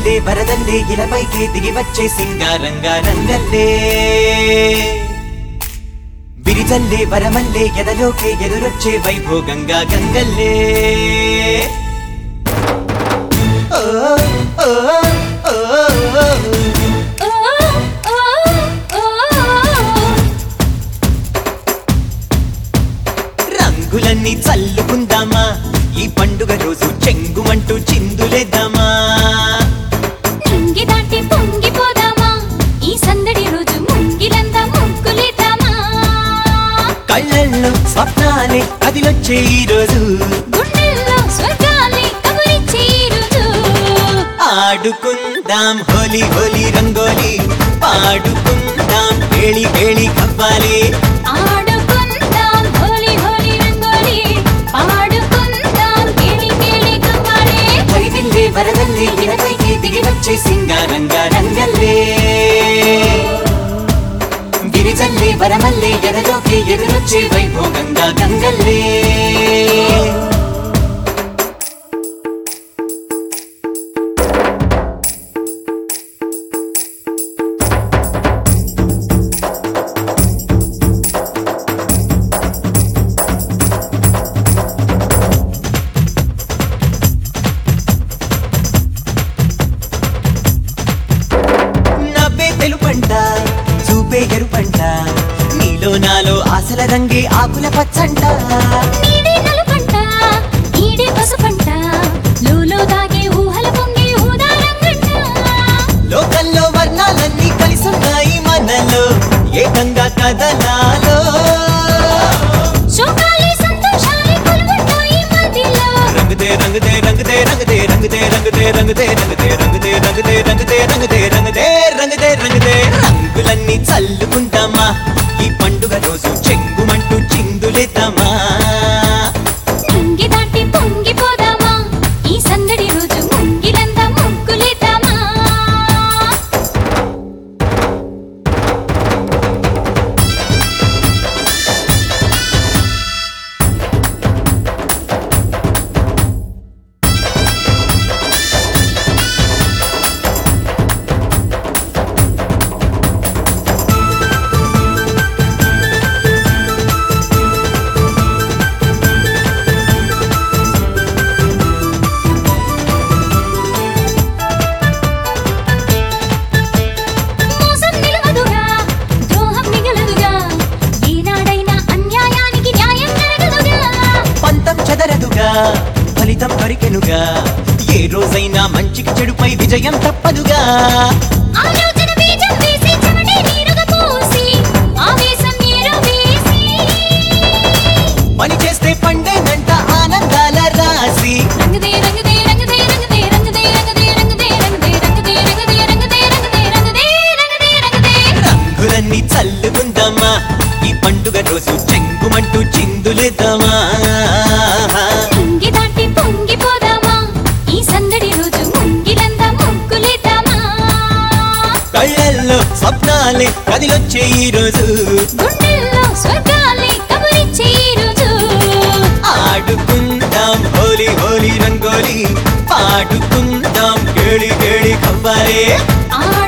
విరిజల్లే వరదల్లే ఇలపైకి దిగి వచ్చే సింగారంగా రంగల్లే విరిజల్లే వరమల్లే ఎదలోకే ఎదురొచ్చే వైభోగంగా గంగల్లే ఓ ఓ ఓ ఓ. ఓ ఓ ఓ రంగులన్నీ చల్లుకుందామా ఈ పండుగ రోజు చెంగుమంటూ చిందులేద్దామా నింగి దాటి పొంగిపోదామా ఈ సందడి రోజు ముంగిలంతా ముగ్గులేద్దామా కళ్ళల్లో స్వప్నాలే కదిలొచ్చే ఈ రోజు గుండెల్లో స్వర్గాలే కబురిచ్చే ఈ రోజు ఆడుకుందాం హోలీ హోలీ రంగోలి పాడుకుందాం కేళి కేళి కవ్వాలి ఆడుకుందాం హోలీ హోలీ రంగోలి పాడుకుందాం కేళి కేళి కవ్వాలి హరివిల్లే వరదల్లే ఇనపైకి దిగి వచ్చే సింగారంగా రంగల్లే గిరిజల్లే వరమల్లే ఎడలోకి ఎదురొచ్చే వైభోగంగా గంగల్లే నవ్వే తెలుపంట చూపే ఎరుపంట నీలో నాలో ఆశల రంగే ఆకుల పచ్చంట నీడే నలుపంట ఈడే పసుపంట లోలో దాగే ఊహల పొంగే ఊదారంగంట లోకల్లో వర్ణాలన్నీ కలిసున్నాయి మనలో ఏకంగా కదలాలో శోకాలే సంతోషాలే కొలువుంటాయి మదిలో రంగుదే రంగుదే రంగుదే రంగుదే రంగుదే రంగుదే రంగుదే రంగుదే రంగుదే రంగుదే రంగుదే రంగుదే రంగుదే రంగుదే రంగుదే రంగులన్నీ చల్లుకుంటామా ఈ పండుగ రోజు చెంగుమంటూ చిందులేద్దామా నింగి దాటి పొంగిపోదామా ఈ సందడి రోజు ముంగిలంతా ముగ్గులేద్దామా మోసం నిలవదుగా ద్రోహం మిగలదుగా ఈనాడైనా అన్యాయానికి న్యాయం జరగదుగా పంతం చెదరదుగా ఫలితం పరికెనుగా ఏ రోజైనా మంచికి చెడుపై విజయం తప్పదుగా ఆలోచన బీజం వేసి చెమటే నీరుగా పోసి ఆవేశం నీరు వేసి పని చేస్తే పండేనంట ఆనందాల రాసి రంగుదే రంగుదే రంగుదే రంగుదే రంగుదే రంగుదే రంగుదే రంగుదే రంగుదే రంగుదే రంగుదే రంగుదే రంగుదే రంగుదే రంగులన్నీ చల్లుకుందామా ఈ పండుగ రోజు చెంగుమంటూ చిందులేద్దామా పొంగి దాటి పొంగిపోదామా ఈ సందడి రోజు ముంగిలంతా ముగ్గులేద్దామా కళ్ళల్లో స్వప్నాలే కదిలొచ్చే ఈ రోజు గుండెల్లో స్వర్గాలే కబురిచ్చే ఈ రోజు ఆడుకుందాం హోలీ హోలీ రంగోలి పాడుకుందాం కేళి కేళి కవ్వాలి ఆడుకుందాం